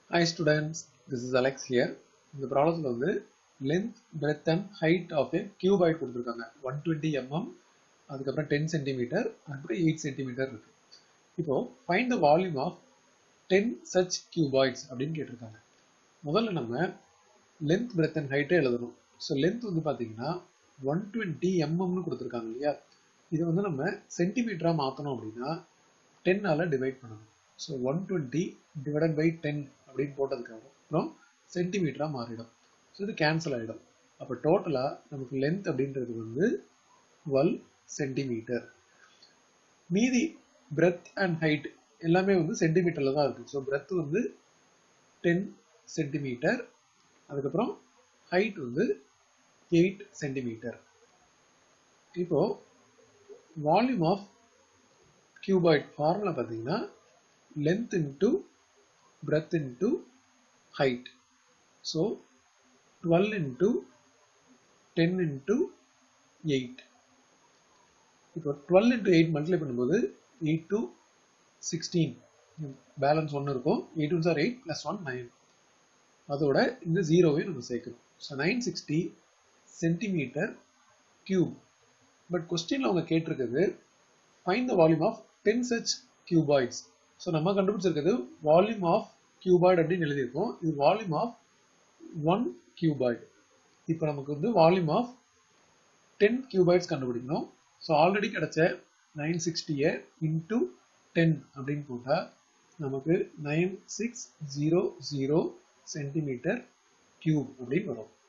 Hi students, this is Alex here. இந்த ப்ராப்ளத்தில் வந்து length, breadth and height of a cuboid கொடுத்துருக்காங்க one twenty MM அதுக்கப்புறம் ten centimetre அதுக்கப்புறம் எயிட் சென்டிமீட்டர் இருக்கு இப்போ find the volume of ten such cuboids அப்படின்னு கேட்டிருக்காங்க முதல்ல நம்ம லென்த் பிரெத் அண்ட் ஹைட்டை எழுதணும் ஸோ லென்த் வந்து பார்த்தீங்கன்னா ஒன் டுவெண்ட்டி எம்எம்னு கொடுத்துருக்காங்க இல்லையா இதை வந்து நம்ம சென்டிமீட்டராக மாற்றணும் அப்படின்னா டென்னால் டிவைட் பண்ணணும் so one twenty divided by ten அப்படின்னு போட்டதுக்கு அப்புறம் சென்டிமீட்டராக மாறிடும் ஸோ இது கேன்சல் ஆகிடும் அப்போ டோட்டலாக நமக்கு லென்த் அப்படின்றது வந்து டுவெல் சென்டிமீட்டர் மீதி பிரெத் அண்ட் ஹைட் எல்லாமே வந்து சென்டிமீட்டரில் தான் இருக்குது ஸோ பிரெத் வந்து டென் சென்டிமீட்டர் அதுக்கப்புறம் ஹைட் வந்து எயிட் சென்டிமீட்டர் இப்போ வால்யூம் ஆஃப் கியூபாய்ட் ஃபார்முலா பார்த்தீங்கன்னா length into breadth into height so twelve into ten into eight இப்போ டுவெல் இன்ட்டு எயிட் மல்டிப்ளை பண்ணும்போது எயிட் டு சிக்ஸ்டீன் பேலன்ஸ் ஒன்று இருக்கும் எயிட் ஒன் சார் எயிட் ப்ளஸ் ஒன் நைன் அதோட இந்த ஜீரோவையும் நம்ம சேர்க்கணும் so nine sixty centimetre cube but கொஸ்டினில் அவங்க கேட்டிருக்கிறது find the volume of ten such cuboids so நம்ம கண்டுபிடிச்சிருக்கிறது வால்யூம் ஆஃப் கியூபாய்டு அப்படின்னு எழுதியிருக்கோம் இது வால்யூம் ஆஃப் ஒன் கியூபாய்டு இப்போ நமக்கு வந்து வால்யூம் ஆஃப் டென் கியூபாய்ட்ஸ் கண்டுபிடிக்கணும் ஸோ ஆல்ரெடி கிடைச்ச நைன் சிக்ஸ்டியை இன்டூ டென் அப்படின்னு போட்டால் நமக்கு nine six zero zero centimetre cube அப்படின்னு வரும்